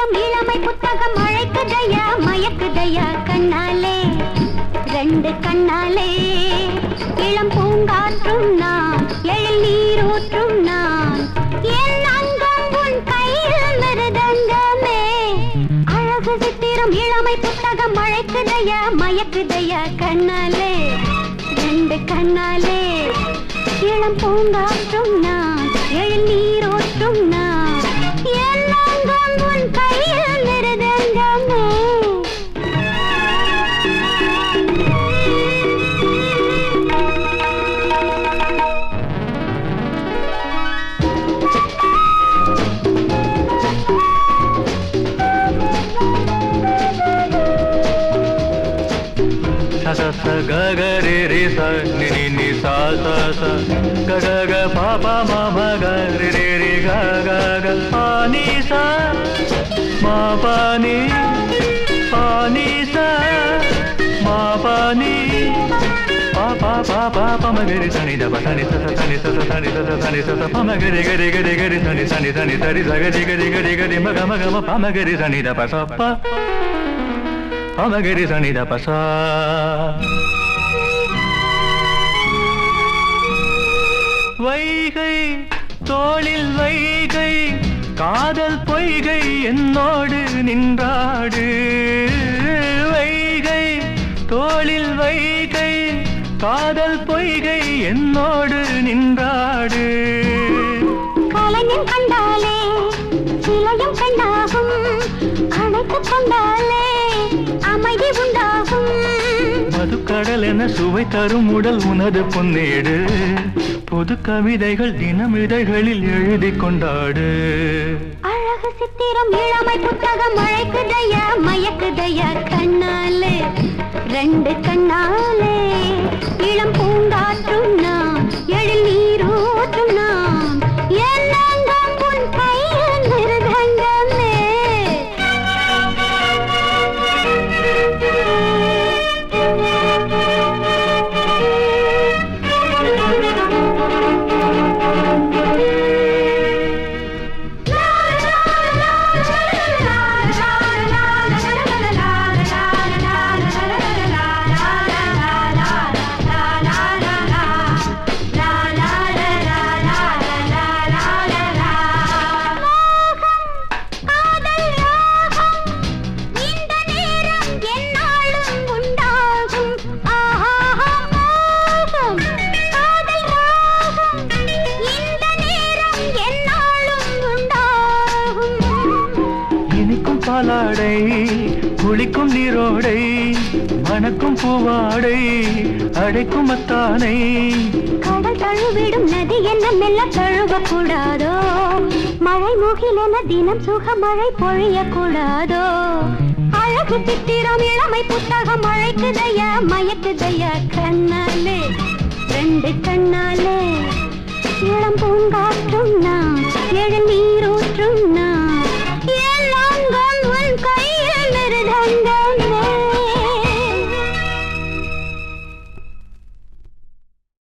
சித்திரம் இளமை புத்தகம் அழைக்குதையா மயக்குதையா கண்ணாலே ரெண்டு கண்ணாலே இளம் பூங்காற்றும் நான் எழில் நீரூற்றும் நான் என் அங்கம் உன் கையில் மிருதங்கமே அழகு சித்திரம் இளமை புத்தகம் அழைக்குதையா மயக்குதையா கண்ணாலே ரெண்டு கண்ணாலே இளம் பூங்காற்றும் நான் எழில் நீரோற்றும் நான் என் அங்கம் உன் கையில் மிருதங்கமே ಸ ಸ ಸ ಗ ಗ ರೆ ರೆ ಸ ನಿ ನಿ ನಿ ಸ ಸ ಸ ಗ ಗ ಗ ಪ ಪ ಮ ಮ ಗ ರೆ ರೆ ರೆ ಗ ಗ ಗ ಪ ni ಸ ಮ ಪ ni ಪ ni ಸ ಮ ಪ ni ಪ ಪ ಪ ಪ ಪ ಮ ಗ ರೆ ಸ ni ದ ಪ ಸ ni ಸ ಸ ಸ ni ಸ ಸ ಸ ni ಸ ಸ ಸ ni ಸ ಸ ಪ ಮ ಗ ರೆ ಗ ರೆ ಗ ರೆ ಗ ರೆ ಸ ni ಸ ni ಸ ni ಸ ರಿ ಸ ಗ ರಿ ಗ ರಿ ಗ ರಿ ಗ ರಿ ಮ ಗ ಮ ಗ ಮ ಪ ಮ ಗ ರೆ ಸ ni ದ ಪ ಸ ಪ பமகரி சனித பசா வைகை தோளில் வைகை காதல் பொய்கை என்னோடு நின்றாடு வைகை தோளில் வைகை காதல் பொய்கை என்னோடு நின்றாடு கலைஞன் கண்டாலே சிலையும் கண்டாகும் அணைத்துக் கொண்டாலே அமைதி உண்டாகும் மதுக்கடல் என சுவை தரும் உடல் உனது பொன்னேடு பொது கவிதைகள் தினம் இதழ்களில் எழுதி கொண்டாடு அழகு சித்திரம் இளமை புத்தகம் அழைக்குதையா மயக்குதையா கண்ணாலே ரெண்டு கண்ணாலே இளம் பூங்காற்றும் நான் எழில் நீரூற்றும் நான் எல்லாம் உன் கையில் மிருதங்கமே காதல் ராகம் இந்த நேரம் என்னாலும் உண்டாகும் ஆஹா மோகம் காதல் ராகம் இந்த நேரம் என்னாலும் உண்டாகும் இனிக்கும் பாலாடை குளிக்கும் நீரோடை மணக்கும் பூவாடை அடைக்கும் மத்தானை கடல் தழுவிடும் நதி என்ன மெல்ல தழுவ கூடாதோ மழை முகிலென தினம் சுக மழை பொழிய கூடாதோ அழகு சித்திரம் இளமை புத்தகம் அழைக்குதையா மயக்குதையா கண்ணாலே ரெண்டு கண்ணாலே